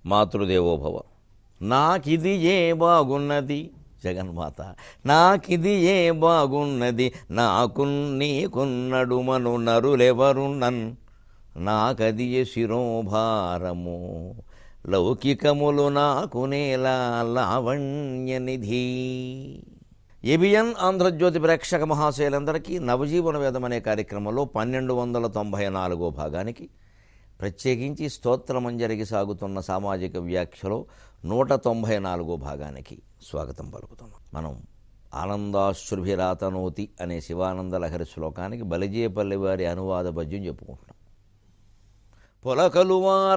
మాతృదేవోభవ నాకిది ఏ బాగున్నది జగన్మాత నాకిది ఏ బాగున్నది నాకు నీకున్నడు మను నరులెవరున్నన్ నాకది ఏ శిరోభారము లౌకికములు నాకు నేల లావణ్యనిధి ఎబిఎన్ ఆంధ్రజ్యోతి ప్రేక్షక మహాశయులందరికీ నవజీవన వేదం అనే కార్యక్రమంలో పన్నెండు వందల తొంభై నాలుగో భాగానికి ప్రత్యేకించి స్తోత్రమంజరికి సాగుతున్న సామాజిక వ్యాఖ్యలో నూట తొంభై నాలుగో భాగానికి స్వాగతం పలుకుతున్నాం మనం ఆనందాశ్రుభిరాతనోతి అనే శివానంద లహరి శ్లోకానికి బలిజేపల్లి వారి అనువాద పద్యం చెప్పుకుంటున్నాం పొలకలువార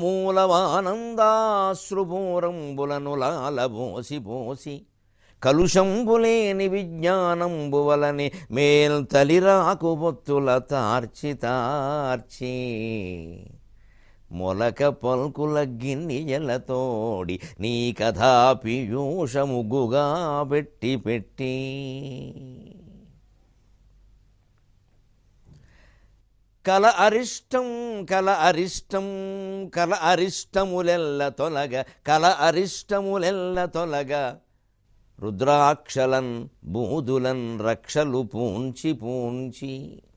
రామూలవానందాశ్రుపూరంబులను లాలబోసి పోసి కలుషంబులేని విజ్ఞానంబువలని మేల్ తలిరాకు బొత్తుల తార్చి తార్చి మొలక పల్కుల గిన్నెలతోడి నీ కథా పీయూషముగుగా పెట్టి పెట్టి కల అరిష్టం కల అరిష్టం కల అరిష్టములెల్ల తొలగ కల అరిష్టములెల్ల తొలగ రుద్రాక్షలన్ బూదులన్ రక్షలు పూంచి పూంచి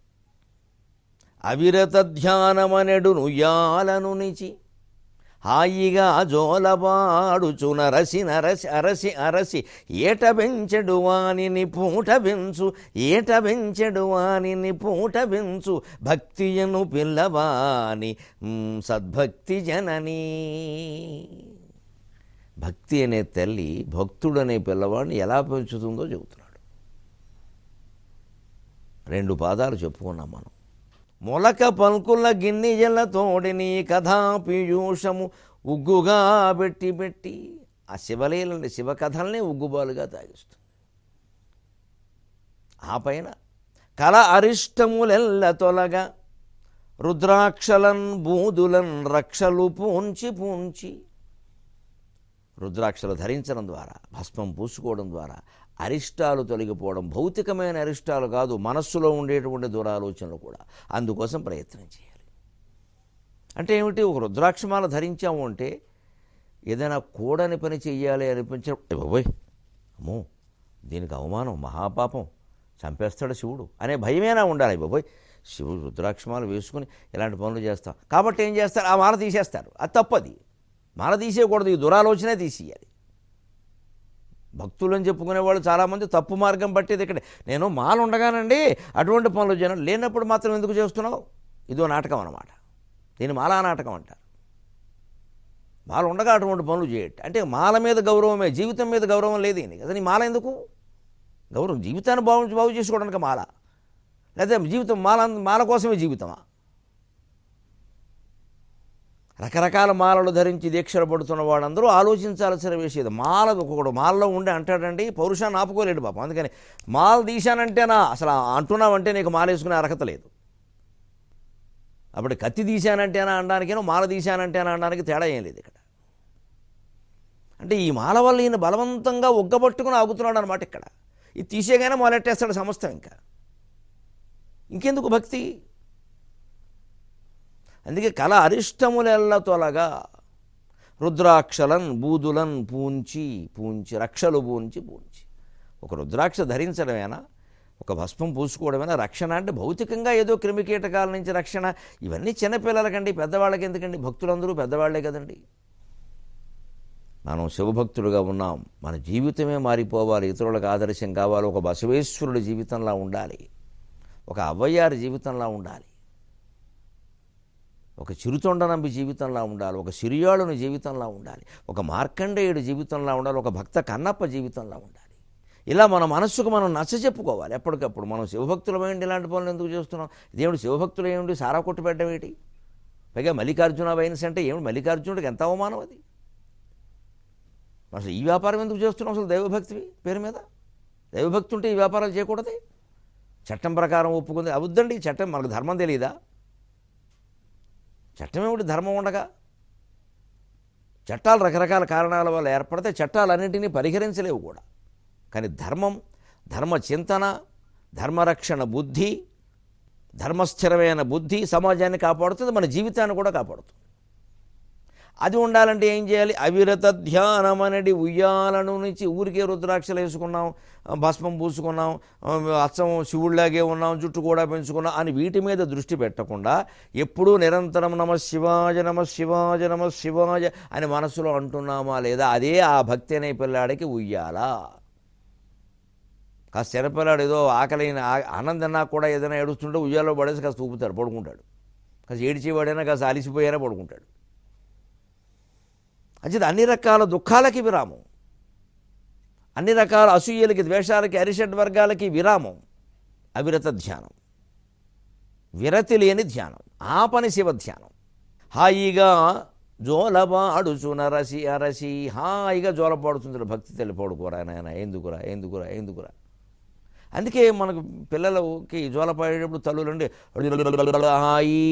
అవిరత ధ్యానమనెడును యాలను నిచి హాయిగా జోలబాడుచు నరసి నరసి అరసి అరసి ఏట పెంచెడు వానిని పూట పెంచు ఏట పెంచెడు వానిని పూట పెంచు భక్తియను పిల్లవాని మ్, సద్భక్తి జననీ భక్తి అనే తల్లి భక్తుడనే పిల్లవాడిని ఎలా పెంచుతుందో చెబుతున్నాడు రెండు పాదాలు చెప్పుకున్నాం మనం మొలక పలుకుల గిన్నెజల తోడిని కథా పీయూషము ఉగ్గుగా పెట్టి పెట్టి ఆ శివలీలని శివకథల్ని ఉగ్గుబాలుగా తాగిస్తుంది ఆ పైన కల అరిష్టములెల్ల తొలగా రుద్రాక్షలన్ బూదులన్ రక్షలు పూంచి పూంచి రుద్రాక్షలు ధరించడం ద్వారా భస్మం పూసుకోవడం ద్వారా అరిష్టాలు తొలగిపోవడం భౌతికమైన అరిష్టాలు కాదు మనస్సులో ఉండేటువంటి దురాలోచనలు కూడా అందుకోసం ప్రయత్నం చేయాలి అంటే ఏమిటి ఒక రుద్రాక్షమాల ధరించాము అంటే ఏదైనా కూడని పని చెయ్యాలి అనిపించడం "ఏ బాబోయ్ అమ్మో దీనికి అవమానం మహాపాపం చంపేస్తాడు శివుడు అనే భయమేనా ఉండాలి బాబోయ్ శివుడు రుద్రాక్షమాలు వేసుకుని ఇలాంటి పనులు చేస్తాం కాబట్టి ఏం చేస్తారు ఆ మాల తీసేస్తారు అది తప్పది మాల తీసేయకూడదు ఈ దురాలోచనే తీసేయాలి భక్తులు అని చెప్పుకునే వాళ్ళు చాలామంది తప్పు మార్గం పట్టేది ఇక్కడ నేను మాల ఉండగానండి అటువంటి పనులు జనం లేనప్పుడు మాత్రం ఎందుకు చేస్తున్నావు ఇదో నాటకం అన్నమాట దీన్ని మాలా నాటకం అంటారు మాల ఉండగా అటువంటి పనులు చేయట అంటే మాల మీద గౌరవమే జీవితం మీద గౌరవం లేదు ఈయనకి అసలు ఈ మాల ఎందుకు గౌరవం జీవితాన్ని బాగు బాగు చేసుకోవడానికి మాల లేదా జీవితం మాల మాల కోసమే జీవితమా రకరకాల మాలలు ధరించి దీక్షలు పడుతున్న వాళ్ళందరూ ఆలోచించాల్సిన విషయం మాల ఒకడు మాలలో ఉండి అంటాడండి పౌరుషాన్ని ఆపుకోలేడు పాపం అందుకని మాల తీశానంటేనా అసలు అంటున్నావంటే నీకు మాల వేసుకునే అర్హత లేదు అప్పుడు కత్తి తీశానంటేనా అనడానికేనో మాల తీశానంటేనా అనడానికి తేడా ఏం లేదు ఇక్కడ అంటే ఈ మాల వల్ల ఈయన బలవంతంగా ఒగ్గబట్టుకుని ఆగుతున్నాడు అనమాట ఇక్కడ ఇది తీసేగానే మొదలెట్టేస్తాడు సమస్తం ఇంకా ఇంకెందుకు భక్తి అందుకే కళ అరిష్టములెల్ల తొలగా రుద్రాక్షలన్ బూదులన్ పూంచి పూంచి రక్షలు పూంచి పూంచి ఒక రుద్రాక్ష ధరించడమేనా ఒక భస్మం పూసుకోవడమేనా రక్షణ అంటే భౌతికంగా ఏదో క్రిమికీటకాల నుంచి రక్షణ ఇవన్నీ చిన్నపిల్లలకండి పెద్దవాళ్ళకి ఎందుకండి భక్తులందరూ పెద్దవాళ్లే కదండి మనం శివభక్తులుగా ఉన్నాం మన జీవితమే మారిపోవాలి ఇతరులకు ఆదర్శం కావాలి ఒక బసవేశ్వరుడి జీవితంలా ఉండాలి ఒక అవ్వయ్యారి జీవితంలా ఉండాలి ఒక చిరుతొండనంబి జీవితంలా ఉండాలి ఒక సిరియాళుని జీవితంలా ఉండాలి ఒక మార్కండేయుడి జీవితంలా ఉండాలి ఒక భక్త కన్నప్ప జీవితంలా ఉండాలి ఇలా మన మనస్సుకు మనం నచ్చ చెప్పుకోవాలి ఎప్పటికప్పుడు మనం శివభక్తులమైండి ఇలాంటి పనులు ఎందుకు చేస్తున్నాం దేవుడు శివభక్తులు ఏమిటి సారా కొట్టు పెట్టడం ఏంటి పైగా మల్లికార్జున వైన్స్ అంటే ఏమిటి మల్లికార్జునుడికి ఎంత అవమానం అది అసలు ఈ వ్యాపారం ఎందుకు చేస్తున్నాం అసలు దైవభక్తి పేరు మీద దైవభక్తి ఉంటే ఈ వ్యాపారాలు చేయకూడదే చట్టం ప్రకారం ఒప్పుకుంది అవద్దండి ఈ చట్టం మనకు ధర్మం తెలియదా చట్టం ఏమిటి ధర్మం ఉండగా చట్టాలు రకరకాల కారణాల వల్ల ఏర్పడితే చట్టాలన్నింటినీ పరిహరించలేవు కూడా కానీ ధర్మం ధర్మ చింతన ధర్మరక్షణ బుద్ధి ధర్మస్థిరమైన బుద్ధి సమాజాన్ని కాపాడుతుంది మన జీవితాన్ని కూడా కాపాడుతుంది అది ఉండాలంటే ఏం చేయాలి అవిరత ధ్యానం అనేది ఉయ్యాలను నుంచి ఊరికే రుద్రాక్షలు వేసుకున్నాం భస్మం పూసుకున్నాం అచ్చం శివుడిలాగే ఉన్నాం జుట్టు కూడా పెంచుకున్నాం అని వీటి మీద దృష్టి పెట్టకుండా ఎప్పుడూ నిరంతరం నమ శివాజ నమ శివాజ నమ శివాజ అని మనసులో అంటున్నామా లేదా అదే ఆ భక్తి అనే పిల్లాడికి ఉయ్యాలా కాస్త చిన్నపిల్లాడు ఏదో ఆకలి ఆనందన్నా కూడా ఏదైనా ఏడుస్తుంటే ఉయ్యాలో పడేసి కాస్త ఊపుతాడు పడుకుంటాడు కాస్త ఏడిచేవాడైనా కాస్త అలిసిపోయినా పడుకుంటాడు అంచేది అన్ని రకాల దుఃఖాలకి విరామం అన్ని రకాల అసూయలకి ద్వేషాలకి అరిషడ్ వర్గాలకి విరామం అవిరత ధ్యానం విరతి లేని ధ్యానం ఆ పని శివ ధ్యానం హాయిగా జోలబాడుచున రసి అరసి హాయిగా జోలపాడుతుంది భక్తి తెల్లి పడుకోరా నాయన ఎందుకురా ఎందుకురా ఎందుకురా అందుకే మనకు పిల్లలకి జోలపాడేటప్పుడు తల్లులండి హాయి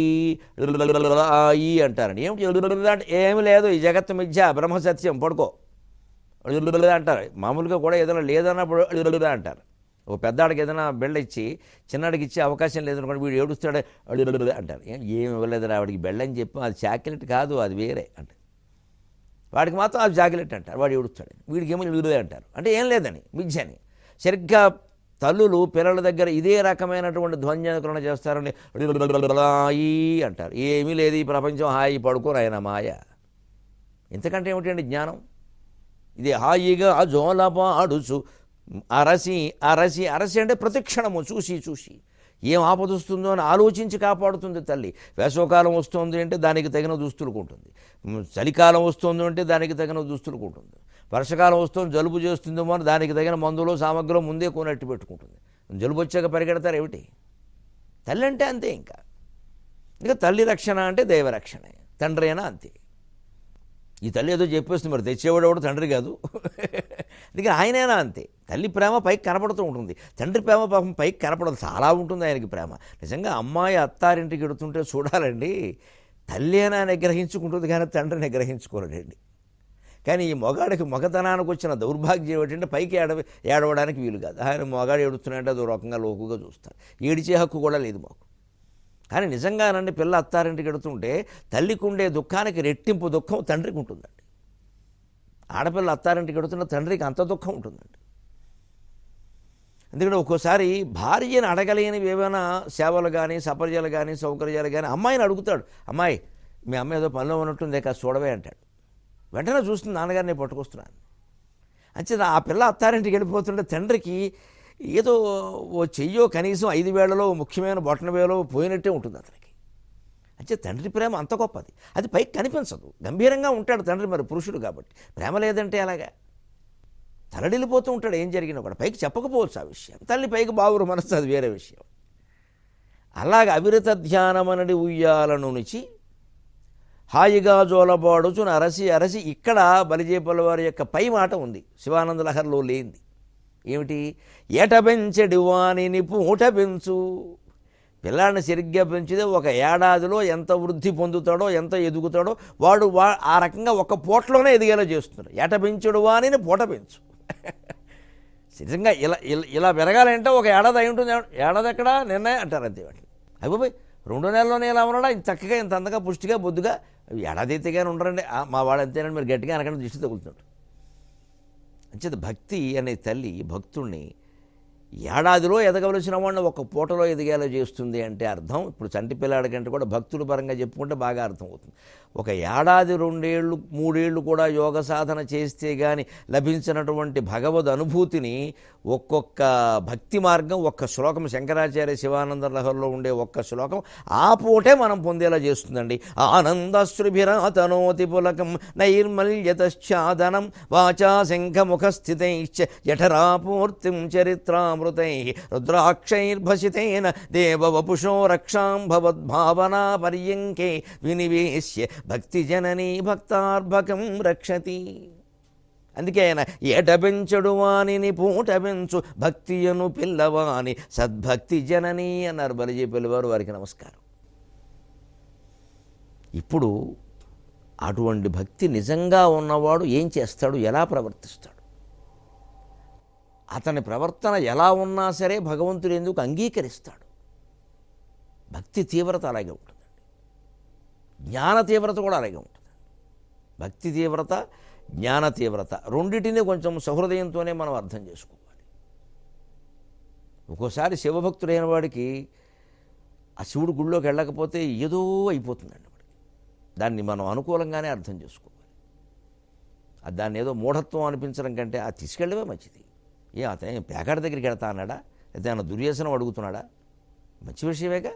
హాయి అంటారండి ఏమిటి అంటే ఏమి లేదు ఈ జగత్తు మిథ్య బ్రహ్మసత్యం పడుకో అంటారు మామూలుగా కూడా ఏదైనా లేదన్నప్పుడు అంటారు ఒక పెద్దాడికి ఏదైనా బెళ్ళ ఇచ్చి చిన్నాడికి ఇచ్చే అవకాశం లేదనుకోండి వీడు ఏడుస్తాడే అంటారు ఏం ఏమి ఇవ్వలేదురా వాడికి బెళ్ళని చెప్పి అది చాక్లెట్ కాదు అది వేరే అంటే వాడికి మాత్రం అది చాక్లెట్ అంటారు వాడు ఏడుస్తాడు వీడికి ఏమో ఇల్లుదే అంటారు అంటే ఏం లేదని మిథ్యని సరిగ్గా తల్లులు పిల్లల దగ్గర ఇదే రకమైనటువంటి ధ్వన్యాకరణ చేస్తారని ఈ అంటారు ఏమీ లేదు ఈ ప్రపంచం హాయి పడుకోరు ఆయన మాయ ఇంతకంటే ఏమిటండి జ్ఞానం ఇది హాయిగా జోలపాడుచు అరసి అరసి అరసి అంటే ప్రతిక్షణము చూసి చూసి ఏం ఆపదొస్తుందో అని ఆలోచించి కాపాడుతుంది తల్లి వేసవకాలం వస్తుంది అంటే దానికి తగిన దుస్తులకు ఉంటుంది చలికాలం వస్తుంది అంటే దానికి తగిన దుస్తులకు ఉంటుంది వర్షకాలం వస్తుంది జలుబు చేస్తుందేమో అని దానికి తగిన మందులు సామగ్రిలో ముందే కొనట్టు పెట్టుకుంటుంది జలుబు వచ్చాక పరిగెడతారు ఏమిటి తల్లి అంటే అంతే ఇంకా ఇంకా తల్లి రక్షణ అంటే దైవ రక్షణే తండ్రి అయినా అంతే ఈ తల్లి ఏదో చెప్పేస్తుంది మరి తెచ్చేవాడు ఎవడు తండ్రి కాదు అందుకే ఆయనైనా అంతే తల్లి ప్రేమ పైకి కనపడుతూ ఉంటుంది తండ్రి ప్రేమ పాపం పైకి కనపడదు చాలా ఉంటుంది ఆయనకి ప్రేమ నిజంగా అమ్మాయి అత్తారింటికి ఎడుతుంటే చూడాలండి తల్లి అయినా నిగ్రహించుకుంటుంది కానీ తండ్రిని నిగ్రహించుకోలేడండి కానీ ఈ మొగాడికి మగతనానికి వచ్చిన దౌర్భాగ్యం ఏమిటంటే పైకి ఏడ ఏడవడానికి వీలు కాదు ఆయన మొగాడు ఏడుస్తున్నాడంటే అదో రకంగా లోకుగా చూస్తారు ఏడిచే హక్కు కూడా లేదు మాకు కానీ నిజంగానండి పిల్ల అత్తారింటికి ఎడుతుంటే తల్లికి ఉండే దుఃఖానికి రెట్టింపు దుఃఖం తండ్రికి ఉంటుందండి ఆడపిల్ల అత్తారింటికి ఎడుతున్న తండ్రికి అంత దుఃఖం ఉంటుందండి ఎందుకంటే ఒక్కోసారి భార్యను అడగలేనివి ఏమైనా సేవలు కానీ సపర్యాలు కానీ సౌకర్యాలు కానీ అమ్మాయిని అడుగుతాడు అమ్మాయి మీ అమ్మ ఏదో పనిలో ఉన్నట్టుంది కాస్త చూడవే అంటాడు వెంటనే చూస్తుంది నాన్నగారిని పట్టుకొస్తున్నాను అంతే ఆ పిల్ల అత్తారింటికి వెళ్ళిపోతుంటే తండ్రికి ఏదో ఓ చెయ్యో కనీసం ఐదు వేలలో ముఖ్యమైన బొట్టన వేలో పోయినట్టే ఉంటుంది అతనికి అంటే తండ్రి ప్రేమ అంత గొప్పది అది పైకి కనిపించదు గంభీరంగా ఉంటాడు తండ్రి మరి పురుషుడు కాబట్టి ప్రేమ లేదంటే అలాగా తలడిల్లిపోతూ ఉంటాడు ఏం జరిగినా కూడా పైకి చెప్పకపోవచ్చు ఆ విషయం తల్లి పైకి బావురు మనసు అది వేరే విషయం అలాగ అవిరత ధ్యానం అనడి ఉయ్యాలను నుంచి హాయిగా జోలబాడుచున అరసి అరసి ఇక్కడ బలిజేపల వారి యొక్క పై మాట ఉంది శివానంద లహర్లో లేనిది ఏమిటి ఏట పెంచెడు వాణిని పూట పెంచు పిల్లాడిని సరిగ్గా పెంచితే ఒక ఏడాదిలో ఎంత వృద్ధి పొందుతాడో ఎంత ఎదుగుతాడో వాడు వా ఆ రకంగా ఒక పూటలోనే ఎదిగేలా చేస్తున్నాడు ఏట పెంచుడు వాణిని పూట పెంచు నిజంగా ఇలా ఇలా ఇలా పెరగాలంటే ఒక ఏడాది అయి ఉంటుంది ఏడాది ఎక్కడా నిన్నే అంటారు అంతే వాటిని అయిపోయి రెండు నెలల్లోనే ఇలా ఉన్నాడా ఇంత చక్కగా ఇంత అంతగా పుష్టిగా బొద్దుగా ఏడాది ఎత్తిగానే ఉండరండి ఆ, మా వాడు అంతేనండి మీరు గట్టిగా అనకుండా దృష్టి తగులుతున్నాడు అంచేత భక్తి అనే తల్లి భక్తుణ్ణి ఏడాదిలో ఎదగవలసిన వాడిని ఒక పూటలో ఎదిగేలా చేస్తుంది అంటే అర్థం ఇప్పుడు చంటి పిల్లాడి కంటే కూడా భక్తుల పరంగా చెప్పుకుంటే బాగా అర్థం అవుతుంది ఒక ఏడాది రెండేళ్ళు మూడేళ్ళు కూడా యోగ సాధన చేస్తే కానీ లభించినటువంటి భగవద్ అనుభూతిని ఒక్కొక్క భక్తి మార్గం ఒక్క శ్లోకం శంకరాచార్య శివానంద లహర్లో ఉండే ఒక్క శ్లోకం ఆ పూటే మనం పొందేలా చేస్తుందండి ఆనందశ్రుభిరాతనోతి పులకం నైర్మల్యతశ్చాదనం వాచా శంఖముఖస్థితైశ్చ జఠరాపూర్తిం చరిత్రామృతై రుద్రాక్షైర్భసితేన దేవవపుషో రక్షాం భవద్భావనా పర్యంకే వినివేశ్య భక్తిజననీ భక్తార్భకం రక్షతి అందుకే ఆయన ఏట పెంచడు వాణిని పూట పెంచు భక్తియను పిల్లవాని సద్భక్తి జనని అన్నారు బలిజీ పిల్లవారు వారికి నమస్కారం ఇప్పుడు అటువంటి భక్తి నిజంగా ఉన్నవాడు ఏం చేస్తాడు ఎలా ప్రవర్తిస్తాడు అతని ప్రవర్తన ఎలా ఉన్నా సరే భగవంతుడు ఎందుకు అంగీకరిస్తాడు భక్తి తీవ్రత అలాగే ఉంటుందండి జ్ఞాన తీవ్రత కూడా అలాగే ఉంటుంది భక్తి తీవ్రత జ్ఞాన తీవ్రత రెండింటినీ కొంచెం సహృదయంతోనే మనం అర్థం చేసుకోవాలి ఒక్కోసారి శివభక్తుడైన వాడికి ఆ శివుడు గుళ్ళోకి వెళ్ళకపోతే ఏదో అయిపోతుందండి వాడికి దాన్ని మనం అనుకూలంగానే అర్థం చేసుకోవాలి అది దాన్ని ఏదో మూఢత్వం అనిపించడం కంటే అది తీసుకెళ్ళడమే మంచిది ఏ అతను పేకాడ దగ్గరికి వెళ్తా అన్నాడా అయితే ఆయన దుర్వ్యసనం అడుగుతున్నాడా మంచి విషయమేగా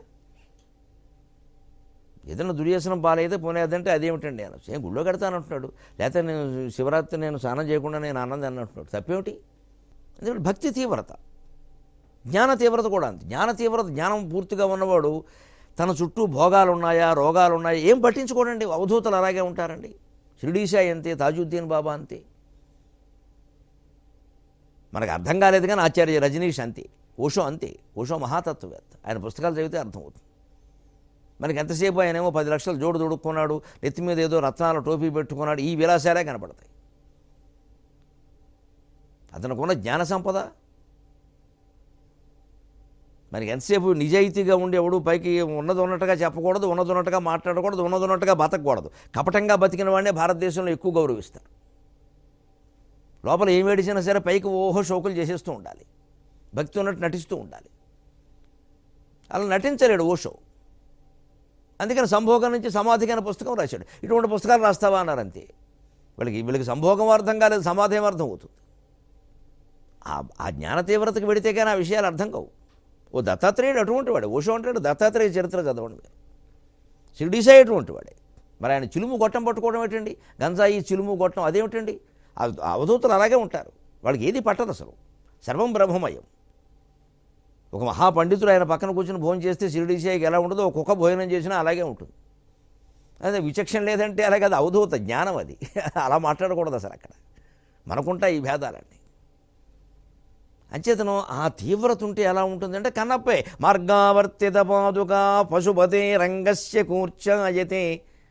ఏదైనా దుర్వ్యసనం బాగాలేదే పోనేదంటే అదేమిటండి నేను ఏం గుళ్ళో కడతానంటున్నాడు లేకపోతే నేను శివరాత్రి నేను స్నానం చేయకుండా నేను ఆనందం అంటున్నాడు తప్పేమిటి ఎందుకంటే భక్తి తీవ్రత జ్ఞాన తీవ్రత కూడా అంతే జ్ఞాన తీవ్రత జ్ఞానం పూర్తిగా ఉన్నవాడు తన చుట్టూ భోగాలు ఉన్నాయా రోగాలు ఉన్నాయా ఏం పట్టించుకోడండి అవధూతలు అలాగే ఉంటారండి షిరిడీసాయి అంతే తాజుద్దీన్ బాబా అంతే మనకు అర్థం కాలేదు కానీ ఆచార్య రజనీష్ అంతే ఓషో అంతే ఓషో మహాతత్వవేత్త ఆయన పుస్తకాలు చదివితే అర్థమవుతుంది మనకి ఎంతసేపు ఆయనేమో పది లక్షలు జోడు దొడుక్కున్నాడు నెత్తి మీద ఏదో రత్నాల టోపీ పెట్టుకున్నాడు ఈ విలాసాలే కనపడతాయి అతనుకున్న జ్ఞాన సంపద మనకి ఎంతసేపు నిజాయితీగా ఉండేవాడు పైకి ఉన్నది ఉన్నట్టుగా చెప్పకూడదు ఉన్నది ఉన్నట్టుగా మాట్లాడకూడదు ఉన్నది ఉన్నట్టుగా బతకూడదు కపటంగా బతికిన వాడినే భారతదేశంలో ఎక్కువ గౌరవిస్తారు లోపల ఏం ఏడిచినా సరే పైకి ఓహో షోకులు చేసేస్తూ ఉండాలి భక్తి ఉన్నట్టు నటిస్తూ ఉండాలి అలా నటించలేడు ఓషో అందుకని సంభోగం నుంచి సమాధికి అనే పుస్తకం రాశాడు ఇటువంటి పుస్తకాలు రాస్తావా అన్నారు అంతే వీళ్ళకి వీళ్ళకి సంభోగం అర్థం కాలేదు సమాధి ఏం అర్థం అవుతుంది ఆ ఆ జ్ఞాన తీవ్రతకు వెడితే కానీ ఆ విషయాలు అర్థం కావు ఓ దత్తాత్రేయుడు అటువంటి వాడే ఓషో అంటాడు దత్తాత్రేయ చరిత్ర చదవండి మీరు షిరిడీసాయి అటువంటి వాడే మరి ఆయన చిలుము గొట్టం పట్టుకోవడం ఏంటండి గంజాయి చిలుము గొట్టం అదేమిటండి ఆ అవధూతలు అలాగే ఉంటారు వాళ్ళకి ఏది పట్టదు అసలు సర్వం బ్రహ్మమయం ఒక మహాపండితుడు ఆయన పక్కన కూర్చుని భోజనం చేస్తే షిరిడీసాయికి ఎలా ఉంటుందో ఒక కుక్క భోజనం చేసినా అలాగే ఉంటుంది అదే విచక్షణ లేదంటే అలాగే అది అవధూత జ్ఞానం అది అలా మాట్లాడకూడదు అసలు అక్కడ మనకుంటాయి ఈ భేదాలన్నీ అంచేతను ఆ తీవ్రత ఉంటే ఎలా ఉంటుందంటే కన్నప్పే మార్గావర్తిత పాదుగా పశుపతే రంగస్య కూర్చాయతే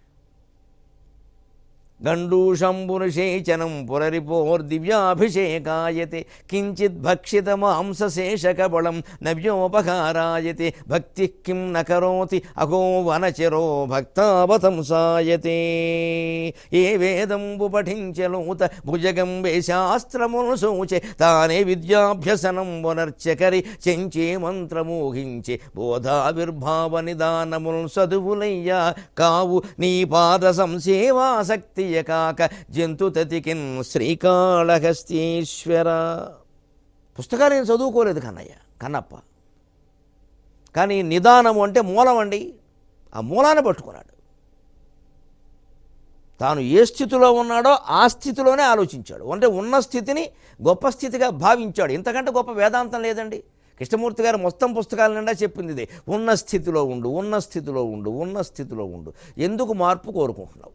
గండూషంబునుషేచనం పురరిపోర్దివ్యాభిషేకాయతే కించిత్ భక్షిత మాంసశేషకబళం నవ్యోపకారాయతే భక్తి కిం న కరోతి అగో వనచరో భక్తావతంసాయతే ఏ వేదంబు పఠించలోత భుజగంబే శాస్త్రమును సూచే తానే విద్యాభ్యసనం వనర్చకరి చెంచే మంత్రమోహించే బోధావిర్భావ నిదానముల్ చదువులయ్యా కావు నీ పాద సంసేవాసక్తి కాక జంతు తతికిన్ శ్రీకాళహస్తీశ్వర పుస్తకాలు నేను చదువుకోలేదు కన్నయ్య కన్నప్ప కానీ నిదానము అంటే మూలం అండి ఆ మూలాన్ని పట్టుకున్నాడు తాను ఏ స్థితిలో ఉన్నాడో ఆ స్థితిలోనే ఆలోచించాడు అంటే ఉన్న స్థితిని గొప్ప స్థితిగా భావించాడు ఇంతకంటే గొప్ప వేదాంతం లేదండి కృష్ణమూర్తి గారు మొత్తం పుస్తకాల నిండా చెప్పింది ఇదే ఉన్న స్థితిలో ఉండు ఉన్న స్థితిలో ఉండు ఉన్న స్థితిలో ఉండు ఎందుకు మార్పు కోరుకుంటున్నావు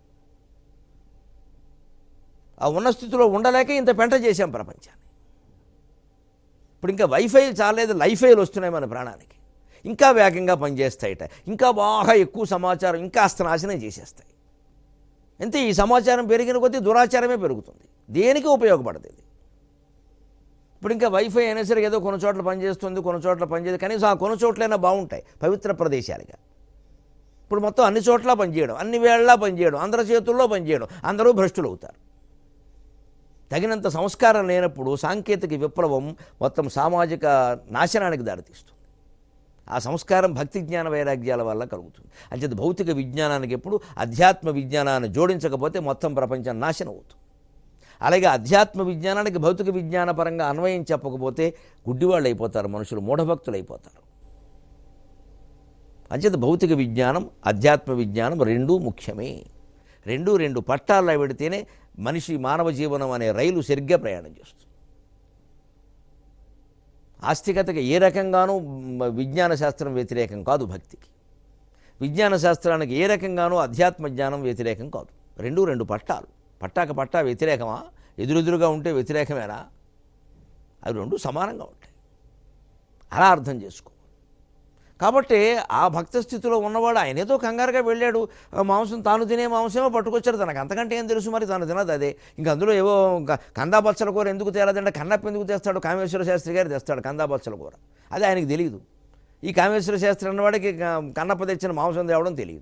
ఆ ఉన్న స్థితిలో ఉండలేక ఇంత పెంట చేశాం ప్రపంచాన్ని ఇప్పుడు ఇంకా వైఫైలు చాలేదు లైఫైలు వస్తున్నాయి మన ప్రాణానికి ఇంకా వేగంగా పనిచేస్తాయిట ఇంకా బాగా ఎక్కువ సమాచారం ఇంకా అస్త నాశనం చేసేస్తాయి అంతే ఈ సమాచారం పెరిగిన కొద్దీ దురాచారమే పెరుగుతుంది దేనికి ఉపయోగపడదు ఇది ఇప్పుడు ఇంకా వైఫై అయినా సరే ఏదో కొన్ని చోట్ల పనిచేస్తుంది కొన్ని చోట్ల పనిచేయదు కనీసం ఆ కొన్ని చోట్లైనా బాగుంటాయి పవిత్ర ప్రదేశాలుగా ఇప్పుడు మొత్తం అన్ని చోట్ల పనిచేయడం అన్ని వేళలా పనిచేయడం అందరి చేతుల్లో పనిచేయడం అందరూ భ్రష్టులు అవుతారు తగినంత సంస్కారం లేనప్పుడు సాంకేతిక విప్లవం మొత్తం సామాజిక నాశనానికి దారితీస్తుంది ఆ సంస్కారం భక్తి జ్ఞాన వైరాగ్యాల వల్ల కలుగుతుంది అంచేత భౌతిక విజ్ఞానానికి ఎప్పుడు అధ్యాత్మ విజ్ఞానాన్ని జోడించకపోతే మొత్తం ప్రపంచం నాశనం అవుతుంది అలాగే అధ్యాత్మ విజ్ఞానానికి భౌతిక విజ్ఞాన పరంగా అన్వయం చెప్పకపోతే గుడ్డివాళ్ళు అయిపోతారు మనుషులు మూఢభక్తులు అయిపోతారు అంచేత భౌతిక విజ్ఞానం అధ్యాత్మ విజ్ఞానం రెండూ ముఖ్యమే రెండు రెండు పట్టాల్లో పెడితేనే మనిషి మానవ జీవనం అనే రైలు సరిగ్గా ప్రయాణం చేస్తుంది ఆస్తికతకి ఏ రకంగానూ మ- విజ్ఞాన శాస్త్రం వ్యతిరేకం కాదు భక్తికి విజ్ఞాన శాస్త్రానికి ఏ రకంగానూ అధ్యాత్మ జ్ఞానం వ్యతిరేకం కాదు రెండు రెండు పట్టాలు పట్టాక పట్టా వ్యతిరేకమా ఎదురెదురుగా ఉంటే వ్యతిరేకమేనా అవి రెండు సమానంగా ఉంటాయి అలా అర్థం చేసుకో కాబట్టి ఆ భక్త స్థితిలో ఉన్నవాడు ఆయన ఏదో కంగారుగా వెళ్ళాడు ఆ మాంసం తాను తినే మాంసమో పట్టుకొచ్చాడు తనకు అంతకంటే ఏం తెలుసు మరి తాను తినదు అదే ఇంకా అందులో ఏవో ఇంకా కందా బచ్చల కూర ఎందుకు తేలదంటే కన్నప్ప ఎందుకు తెస్తాడు కామేశ్వర శాస్త్రి గారు తెస్తాడు కందా బచ్చల కూర అది ఆయనకి తెలియదు ఈ కామేశ్వర శాస్త్రి అన్నవాడికి క- కన్నప్ప తెచ్చిన మాంసం తేవడం తెలియదు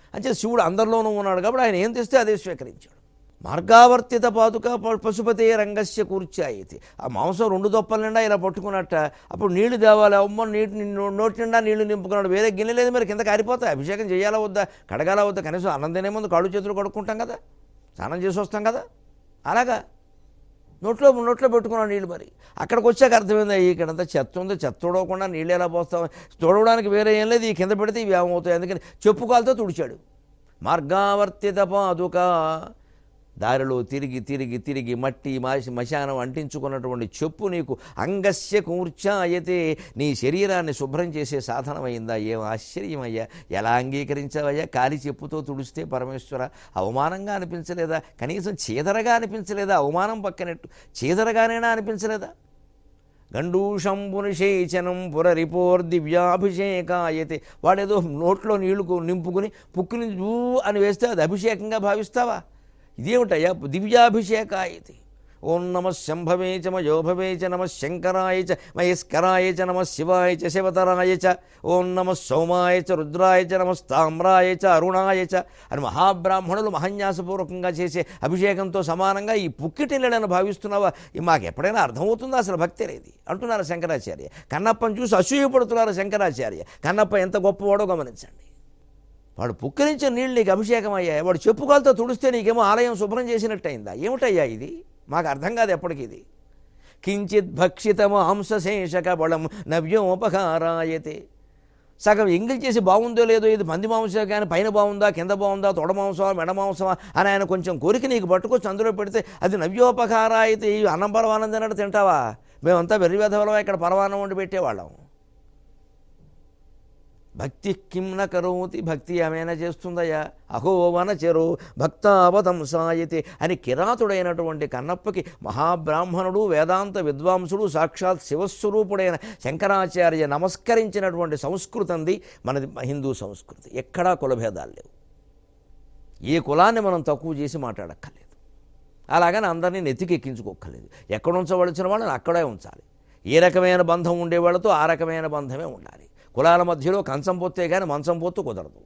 అంటే శివుడు అందరిలోనూ ఉన్నాడు కాబట్టి ఆయన ఏం తెస్తే అదే స్వీకరించాడు మార్గావర్తిత పాదుక ప- పశుపతే రంగస్య కూర్చాయితి ఆ మాంసం రెండు దొప్పల నిండా ఇలా పట్టుకున్నట్ట అప్పుడు నీళ్లు తేవాలి అమ్మ నీటి నో- నోటి నిండా నీళ్లు నింపుకున్నాడు వేరే గిన్నె లేదు మరి కింద కారిపోతాయి అభిషేకం చేయాలా వద్దా కడగాల వద్దా కనీసం అన్నం తినే ముందు కాళ్ళు చేతులు కడుక్కుంటాం కదా స్నానం చేసి వస్తాం కదా అలాగా నోట్లో నోట్లో పెట్టుకున్నాడు నీళ్ళు మరి అక్కడికి వచ్చాక అర్థమైంది ఇక్కడంతా చెత్త ఉంది చెత్త తొడవకుండా నీళ్ళు ఎలా పోస్తాం తొడవడానికి వేరే ఏం లేదు ఈ కింద పెడితే ఇవి ఏమవుతాయి అందుకని చెప్పుకాలతో తుడిచాడు మార్గావర్తిత పాదుక దారిలో తిరిగి తిరిగి తిరిగి మట్టి మాసి మశానం అంటించుకున్నటువంటి చెప్పు నీకు అంగస్య కూర్చాయతే నీ శరీరాన్ని శుభ్రం చేసే సాధనమైందా ఏం ఆశ్చర్యమయ్యా ఎలా అంగీకరించావయ్యా కాలి చెప్పుతో తుడిస్తే పరమేశ్వర అవమానంగా అనిపించలేదా కనీసం చీదరగా అనిపించలేదా అవమానం పక్కనట్టు చీదరగానైనా అనిపించలేదా గండూషంబునిషేచనం పురరిపోర్ దివ్యాభిషేకాయతే వాడేదో నోట్లో నీళ్లు కు- నింపుకుని పుక్కుని జూ అని వేస్తే అది అభిషేకంగా భావిస్తావా ఇదేమిటయ్యా దివ్యాభిషేకాయతి ఓం నమ శంభవే చ మయోభవే చ నమ శంకరాయ చ మహేశ్వరాయ చ నమ శివాయ చ శివతరాయ చ ఓం నమ సోమాయ చ రుద్రాయ చ నమస్తామ్రాయ చ అరుణాయ చ అని మహాబ్రాహ్మణులు మహన్యాసపూర్వకంగా చేసే అభిషేకంతో సమానంగా ఈ పుక్కిటిళ్ళని భావిస్తున్నావా ఇది మాకు ఎప్పుడైనా అర్థమవుతుందా అసలు భక్తి అనేది అంటున్నారు శంకరాచార్య కన్నప్పని చూసి అసూయపడుతున్నారు శంకరాచార్య కన్నప్ప ఎంత గొప్పవాడో గమనించండి వాడు పుక్కిరించిన నీళ్ళు నీకు అభిషేకం అయ్యాయి వాడు చెప్పుకాలతో తుడిస్తే నీకేమో ఆలయం శుభ్రం చేసినట్టయిందా ఏమిటయ్యా ఇది మాకు అర్థం కాదు ఎప్పటికి ఇది కించిత్ భక్షితము హంసశేషక బలం నవ్యోపకారాయతే సగం ఎంగిల్ చేసి బాగుందో లేదో ఇది పంది మాంసం కానీ పైన బాగుందా కింద బాగుందా తొడ మాంసమా మెడ మాంసమా అని ఆయన కొంచెం కోరిక నీకు పట్టుకొచ్చి అందులో పెడితే అది నవ్యోపకారాయతే ఈ అన్నం పరవానం తిన్నట్టు తింటావా మేమంతా వెర్రి వెధవలం ఇక్కడ పరవానం వండి పెట్టేవాళ్ళం భక్తి కిం న కరోతి భక్తి ఏమైనా చేస్తుందయ్యా అహో వనచరో భక్తావతంసాయతే అని కిరాతుడైనటువంటి కన్నప్పకి మహాబ్రాహ్మణుడు వేదాంత విద్వాంసుడు సాక్షాత్ శివస్వరూపుడైన శంకరాచార్య నమస్కరించినటువంటి సంస్కృతంది మనది హిందూ సంస్కృతి ఎక్కడా కులభేదాలు లేవు ఏ కులాన్ని మనం తక్కువ చేసి మాట్లాడక్కర్లేదు అలాగని అందరినీ నెత్తికి ఎక్కించుకోక్కర్లేదు ఎక్కడ ఉంచవలసిన వాళ్ళని అక్కడే ఉంచాలి ఏ రకమైన బంధం ఉండే వాళ్ళతో ఆ రకమైన బంధమే ఉండాలి కులాల మధ్యలో కంచం పొత్తే కానీ మంచం పొత్తు కుదరదు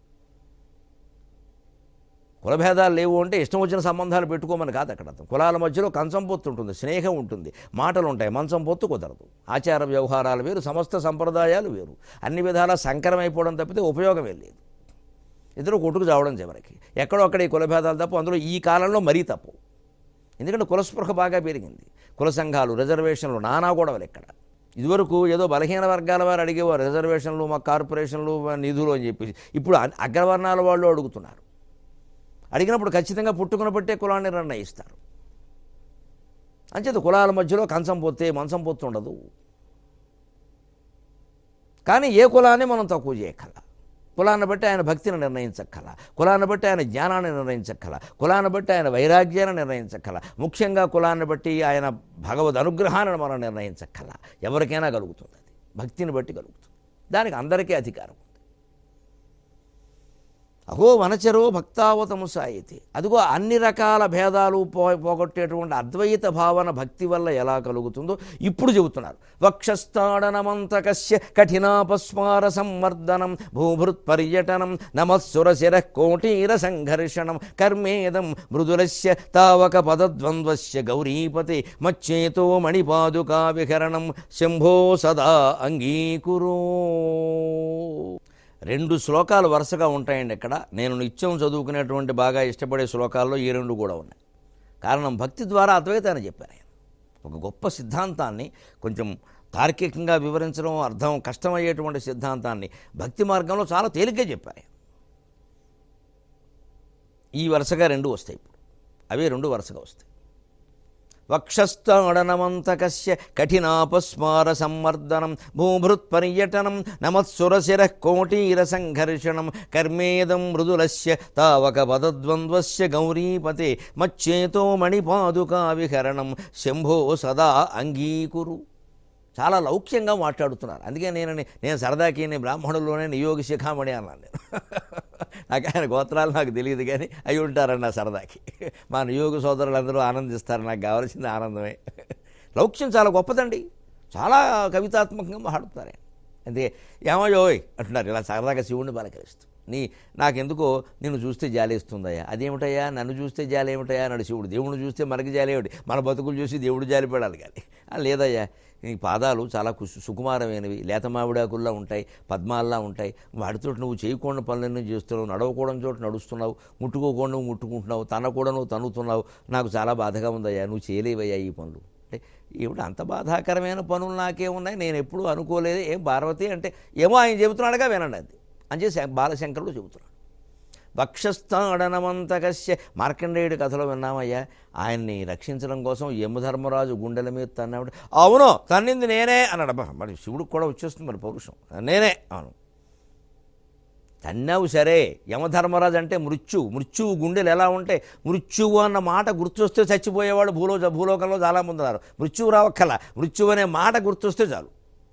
కులభేదాలు లేవు అంటే ఇష్టం వచ్చిన సంబంధాలు పెట్టుకోమని కాదు అక్కడ అర్థం కులాల మధ్యలో కంచం పొత్తు ఉంటుంది స్నేహం ఉంటుంది మాటలు ఉంటాయి మంచం పొత్తు కుదరదు ఆచార వ్యవహారాలు వేరు సమస్త సంప్రదాయాలు వేరు అన్ని విధాలా సంకరమైపోవడం తప్పితే ఉపయోగమే లేదు ఇద్దరు కొట్టుకు చావడం చివరికి ఎక్కడో అక్కడ ఈ కులభేదాలు తప్పు అందులో ఈ కాలంలో మరీ తప్పు ఎందుకంటే కులస్పృహ బాగా పెరిగింది కుల సంఘాలు రిజర్వేషన్లు నానా గొడవలు ఇక్కడ ఇదివరకు ఏదో బలహీన వర్గాల వారు అడిగేవారు రిజర్వేషన్లు మా కార్పొరేషన్లు మా నిధులు అని చెప్పేసి ఇప్పుడు అ- అగ్రవర్ణాల వాళ్ళు అడుగుతున్నారు అడిగినప్పుడు ఖచ్చితంగా పుట్టుకుని బట్టే కులాన్ని నిర్ణయిస్తారు అంచేత కులాల మధ్యలో కంచం పొత్తే మంచం పొత్తు ఉండదు కానీ ఏ కులాన్ని మనం తక్కువ చేయక్కల కులాన్ని బట్టి ఆయన భక్తిని నిర్ణయించక్కల కులాన్ని బట్టి ఆయన జ్ఞానాన్ని నిర్ణయించక్కల కులాన్ని బట్టి ఆయన వైరాగ్యాన్ని నిర్ణయించక్కల ముఖ్యంగా కులాన్ని బట్టి ఆయన భగవద్ అనుగ్రహాన్ని మనం నిర్ణయించక్కల ఎవరికైనా కలుగుతుంది అది భక్తిని బట్టి కలుగుతుంది దానికి అందరికీ అధికారం ఉంది అహో వనచరో భక్తావతము సాయితి అదిగో అన్ని రకాల భేదాలు పో పోగొట్టేటువంటి అద్వైత భావన భక్తి వల్ల ఎలా కలుగుతుందో ఇప్పుడు చెబుతున్నారు వక్షస్థాడనమంతకస్య కఠినాపస్మార సంవర్ధనం భూభృత్ పర్యటనం నమస్సురశిర కోటీర సంఘర్షణం కర్మేదం మృదులస్య తావక పదద్వంద్వస్య గౌరీపతే మచ్చేతో మణిపాదుకా విహరణం శంభో సదా అంగీకురో రెండు శ్లోకాలు వరుసగా ఉంటాయండి ఇక్కడ నేను నిత్యం చదువుకునేటువంటి బాగా ఇష్టపడే శ్లోకాల్లో ఈ రెండు కూడా ఉన్నాయి కారణం భక్తి ద్వారా అద్వైతాన్ని చెప్పారు ఆయన ఒక గొప్ప సిద్ధాంతాన్ని కొంచెం తార్కికంగా వివరించడం అర్థం కష్టమయ్యేటువంటి సిద్ధాంతాన్ని భక్తి మార్గంలో చాలా తేలిగ్గా చెప్పారు ఆయన. ఈ వరుసగా రెండు వస్తాయి ఇప్పుడు అవే రెండు వరుసగా వస్తాయి వక్షస్థాడనమంతకస్య కఠినాపస్మార సంవర్ధనం భూభృత్ పర్యటనం నమత్సురశిర కోటీర సంఘర్షణం కర్మేదం మృదులస్య తావక పదద్వంద్వస్య గౌరీపతే మచ్చేతో మణిపాదుకా విహరణం శంభో సదా అంగీకురు చాలా లౌక్యంగా మాట్లాడుతున్నారు అందుకే నేను నేను సరదాకి నేను బ్రాహ్మణుల్లోనే నియోగ శిఖామణి అన్నాను నేను నాకు ఆయన గోత్రాలు నాకు తెలియదు కానీ అయి ఉంటారన్న సరదాకి మా నియోగ సోదరులందరూ ఆనందిస్తారు నాకు కావాల్సింది ఆనందమే లౌక్యం చాలా గొప్పదండి చాలా కవితాత్మకంగా మాట్లాడుతున్నారు ఆయన అందుకే ఏమోయోయ్ అంటున్నారు ఇలా సరదాగా శివుణ్ణి పలకరిస్తూ నీ నాకెందుకో నిన్ను చూస్తే జాలేస్తుందయ్యా అదేమిటయ్యా నన్ను చూస్తే జాలి ఏమిటయ్యా అన్నాడు శివుడు దేవుడిని చూస్తే మనకి జాలి ఏమిటి మన బతుకులు చూసి దేవుడు జాలి పడాలి కానీ "ఆ, లేదయ్యా నీ పాదాలు చాలా కు- సుకుమారమైనవి లేత మామిడాకుల్లా ఉంటాయి పద్మాల్లా ఉంటాయి వాటితో నువ్వు చేయకూడని పనులన్నీ చేస్తున్నావు నడవకూడని చోట నడుస్తున్నావు ముట్టుకోకుండా నువ్వు ముట్టుకుంటున్నావు తనకూడా నువ్వు తన్నుతున్నావు నాకు చాలా బాధగా ఉందయ్యా నువ్వు చేయలేవయ్యా ఈ పనులు అంటే ఏమిటి అంత బాధాకరమైన పనులు నాకే ఉన్నాయి నేను ఎప్పుడూ అనుకోలేదు ఏం పార్వతి అంటే ఏమో ఆయన చెబుతున్నాడుగా వినండి అది అని చెప్పి బాలశంకరుడు చెబుతున్నాడు వక్షస్థాడనమంతకస్య మార్కండేయుడి కథలో విన్నామయ్యా ఆయన్ని రక్షించడం కోసం యమధర్మరాజు గుండెల మీద తన్నాడు అవును తన్నింది నేనే అన్నాడు అబ్బా మరి శివుడికి కూడా వచ్చేస్తుంది మరి పౌరుషం నేనే అవును తన్నావు సరే యమధర్మరాజు అంటే మృత్యువు మృత్యువు గుండెలు ఎలా ఉంటాయి మృత్యువు అన్న మాట గుర్తొస్తే చచ్చిపోయేవాడు భూలో భూలోకంలో చాలామంది ఉన్నారు మృత్యువు రావక్కల మృత్యువు అనే మాట గుర్తొస్తే చాలు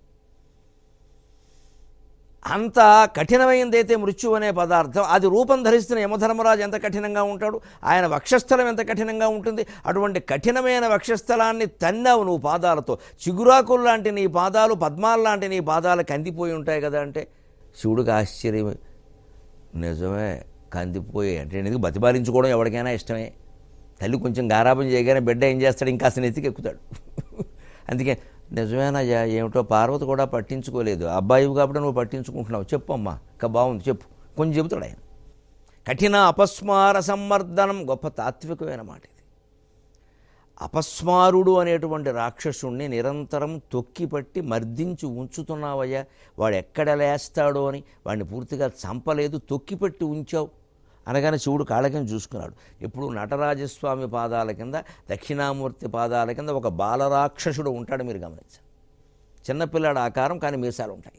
అంత కఠినమైనదైతే మృత్యువు అనే పదార్థం అది రూపం ధరిస్తున్న యమధర్మరాజు ఎంత కఠినంగా ఉంటాడు ఆయన వక్షస్థలం ఎంత కఠినంగా ఉంటుంది అటువంటి కఠినమైన వక్షస్థలాన్ని తన్నావు నువ్వు పాదాలతో చిగురాకులు లాంటి నీ పాదాలు పద్మాల లాంటి నీ పాదాలు కందిపోయి ఉంటాయి కదా అంటే శివుడికి ఆశ్చర్యం నిజమే కందిపోయి అంటే ఎందుకు బతిబాలించుకోవడం ఎవరికైనా ఇష్టమే తల్లి కొంచెం గారాబం చేయగానే బిడ్డ ఏం చేస్తాడు ఇంకా అసలు ఎత్తికి ఎక్కుతాడు అందుకే నిజమేనయ్యా ఏమిటో పార్వతి కూడా పట్టించుకోలేదు అబ్బాయి కాబట్టి నువ్వు పట్టించుకుంటున్నావు చెప్పు అమ్మా ఇంకా బాగుంది చెప్పు కొంచెం చెబుతాడు ఆయన కఠిన అపస్మార సంవర్ధనం గొప్ప తాత్వికమైన మాట ఇది అపస్మారుడు అనేటువంటి రాక్షసుణ్ణి నిరంతరం తొక్కిపట్టి మర్దించి ఉంచుతున్నావయ్యా వాడు ఎక్కడ లేస్తాడో అని వాడిని పూర్తిగా చంపలేదు తొక్కిపెట్టి ఉంచావు అనగానే శివుడు కాళ్ళకింద చూసుకున్నాడు ఇప్పుడు నటరాజస్వామి పాదాల కింద దక్షిణామూర్తి పాదాల కింద ఒక బాలరాక్షసుడు ఉంటాడు మీరు గమనించాలి చిన్నపిల్లాడు ఆకారం కానీ మీసాలు ఉంటాయి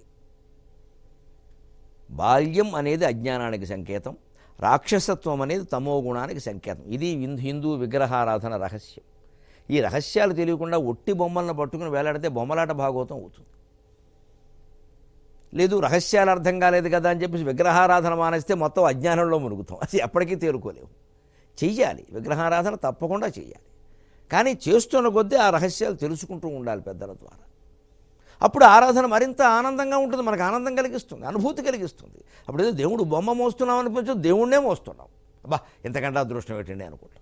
బాల్యం అనేది అజ్ఞానానికి సంకేతం రాక్షసత్వం అనేది తమో గుణానికి సంకేతం ఇది హిందూ హిందూ విగ్రహారాధన రహస్యం ఈ రహస్యాలు తెలియకుండా ఒట్టి బొమ్మలను పట్టుకుని వేలాడితే బొమ్మలాట భాగవతం అవుతుంది లేదు రహస్యాలు అర్థం కాలేదు కదా అని చెప్పేసి విగ్రహారాధన మానేస్తే మొత్తం అజ్ఞానంలో మునుగుతాం అది ఎప్పటికీ తేరుకోలేవు చెయ్యాలి విగ్రహారాధన తప్పకుండా చెయ్యాలి కానీ చేస్తున్న కొద్దీ ఆ రహస్యాలు తెలుసుకుంటూ ఉండాలి పెద్దల ద్వారా అప్పుడు ఆరాధన మరింత ఆనందంగా ఉంటుంది మనకు ఆనందం కలిగిస్తుంది అనుభూతి కలిగిస్తుంది అప్పుడు ఏదో దేవుడు బొమ్మ మోస్తున్నాం అనిపించదు దేవుణ్ణే మోస్తున్నాం అబ్బా ఇంతకంటే అదృష్టం ఏంటండి అనుకుంటాం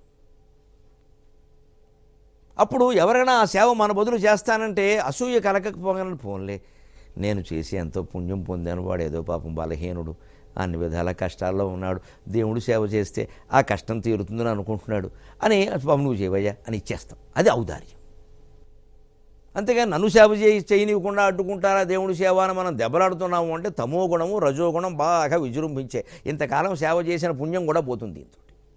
అప్పుడు ఎవరైనా ఆ సేవ మన బదులు చేస్తానంటే అసూయ కలగకపోగానే ఫోన్లే నేను చేసి ఎంతో పుణ్యం పొందాను వాడు ఏదో పాపం బలహీనుడు అన్ని విధాల కష్టాల్లో ఉన్నాడు దేవుడు సేవ చేస్తే ఆ కష్టం తీరుతుందని అనుకుంటున్నాడు అని పాపం నువ్వు చేయవయ్యా అని ఇచ్చేస్తాం అది ఔదార్యం అంతేగాని నన్ను సేవ చేయి చేయనివ్వకుండా అడ్డుకుంటారా దేవుడి సేవ అని మనం దెబ్బలాడుతున్నాము అంటే తమో గుణము రజో గుణం బాగా విజృంభించే ఇంతకాలం సేవ చేసిన పుణ్యం కూడా పోతుంది దీంతో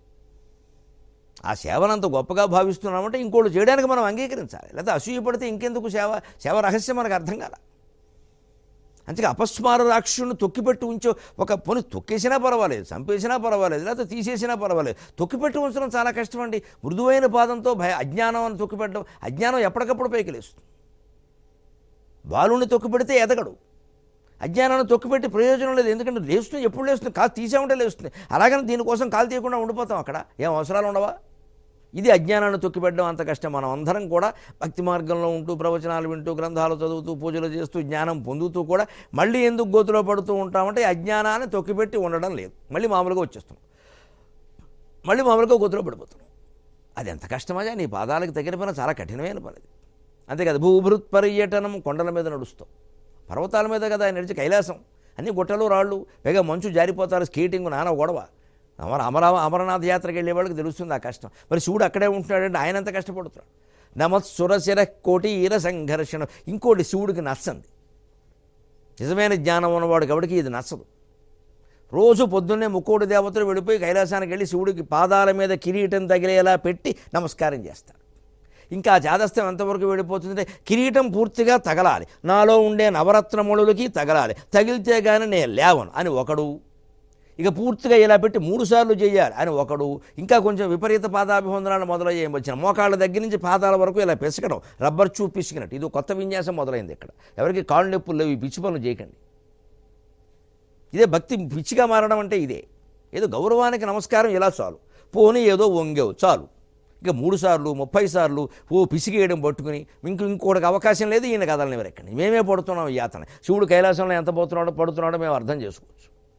ఆ సేవను అంత గొప్పగా భావిస్తున్నామంటే ఇంకోళ్ళు చేయడానికి మనం అంగీకరించాలి లేకపోతే అసూయ పడితే ఇంకెందుకు సేవ సేవ రహస్యం మనకు అర్థం కాల అంతేగా అపస్మార రాక్షసుని తొక్కిపెట్టి ఉంచో ఒక పొని తొక్కేసినా పర్వాలేదు చంపేసినా పర్వాలేదు లేకపోతే తీసేసినా పర్వాలేదు తొక్కిపెట్టి ఉంచడం చాలా కష్టం అండి మృదువైన పాదంతో భయ అజ్ఞానం అని తొక్కిపెట్టడం అజ్ఞానం ఎప్పటికప్పుడు పైకి లేస్తుంది బాలుని తొక్కిపెడితే ఎదగడు అజ్ఞానాన్ని తొక్కిపెట్టి ప్రయోజనం లేదు ఎందుకంటే లేస్తుంది ఎప్పుడు లేస్తుంది కాలు తీసామంటే లేస్తుంది అలాగని దీనికోసం కాలు తీయకుండా ఉండిపోతాం అక్కడ ఏం అవసరాలు ఉండవా ఇది అజ్ఞానాన్ని తొక్కిపెట్టడం అంత కష్టం మనం అందరం కూడా భక్తి మార్గంలో ఉంటూ ప్రవచనాలు వింటూ గ్రంథాలు చదువుతూ పూజలు చేస్తూ జ్ఞానం పొందుతూ కూడా మళ్ళీ ఎందుకు గోతులో పడుతూ ఉంటామంటే ఈ అజ్ఞానాన్ని తొక్కిపెట్టి ఉండడం లేదు మళ్ళీ మామూలుగా వచ్చేస్తున్నాం మళ్ళీ మామూలుగా గోతులో పడిపోతున్నాం అది ఎంత కష్టమయ్యా నీ పాదాలకు తగిన పని చాలా కఠినమైన పని అది అంతే కదా భూభృత్ పర్యటనం కొండల మీద నడుస్తాం పర్వతాల మీద కదా నడిచి కైలాసం అన్ని గుట్టలు రాళ్ళు పైగా మంచు జారిపోతారు స్కేటింగ్ నాన్న గొడవ అమర అమరా అమరనాథ్ యాత్రకి వెళ్ళే వాళ్ళకి తెలుస్తుంది ఆ కష్టం మరి శివుడు అక్కడే ఉంటున్నాడంటే ఆయన ఎంత కష్టపడుతున్నాడు నమత్ సురశిర కోటి ఈర సంఘర్షణ ఇంకోటి శివుడికి నచ్చంది నిజమైన జ్ఞానం ఉన్నవాడు కాబట్టి ఇది నచ్చదు రోజు పొద్దున్నే ముక్కోటి దేవతలు వెళ్ళిపోయి కైలాసానికి వెళ్ళి శివుడికి పాదాల మీద కిరీటం తగిలేలా పెట్టి నమస్కారం చేస్తాడు ఇంకా ఆ చాదస్తం ఎంతవరకు వెళ్ళిపోతుందంటే కిరీటం పూర్తిగా తగలాలి నాలో ఉండే నవరత్నములకి తగలాలి తగిలితే కానీ నేను లేవను అని ఒకడు ఇక పూర్తిగా ఇలా పెట్టి మూడు సార్లు చేయాలి అని ఒకడు ఇంకా కొంచెం విపరీత పాదాభివందనాలు మొదలయ్యే వచ్చిన మోకాళ్ళ దగ్గర నుంచి పాదాల వరకు ఇలా పిసకడం రబ్బర్ చూ పిసికినట్టు ఇది కొత్త విన్యాసం మొదలైంది ఇక్కడ ఎవరికి కాళ్ళు నొప్పులు లేవు ఈ పిచ్చి పనులు చేయకండి ఇదే భక్తి పిచ్చిగా మారడం అంటే ఇదే ఏదో గౌరవానికి నమస్కారం ఇలా చాలు పోనీ ఏదో వంగేవు చాలు ఇక మూడు సార్లు ముప్పై సార్లు ఓ పిసిగేయడం పట్టుకుని ఇంక ఇంకోటికి అవకాశం లేదు ఈయన కదలని ఎవరెక్కడి మేమే పడుతున్నాం ఈ యాతన శివుడు కైలాసంలో ఎంత పోతున్నాడో పడుతున్నాడో మేము అర్థం చేసుకోవచ్చు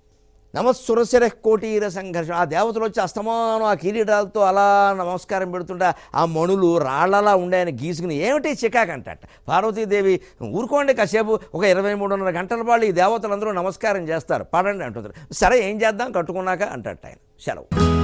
నమస్సురశిర కోటీర సంఘర్షం ఆ దేవతలు వచ్చి అస్తమానం ఆ కిరీటాలతో అలా నమస్కారం పెడుతుంటే ఆ మణులు రాళ్లలా ఉండాయని గీసుకుని ఏమిటి చికాకు అంటట పార్వతీదేవి ఊరుకోండి కాసేపు ఒక ఇరవై మూడున్నర గంటల పాటు ఈ దేవతలందరూ నమస్కారం చేస్తారు పడండి అంటున్నారు సరే ఏం చేద్దాం కట్టుకున్నాక అంటట ఆయన సెలవు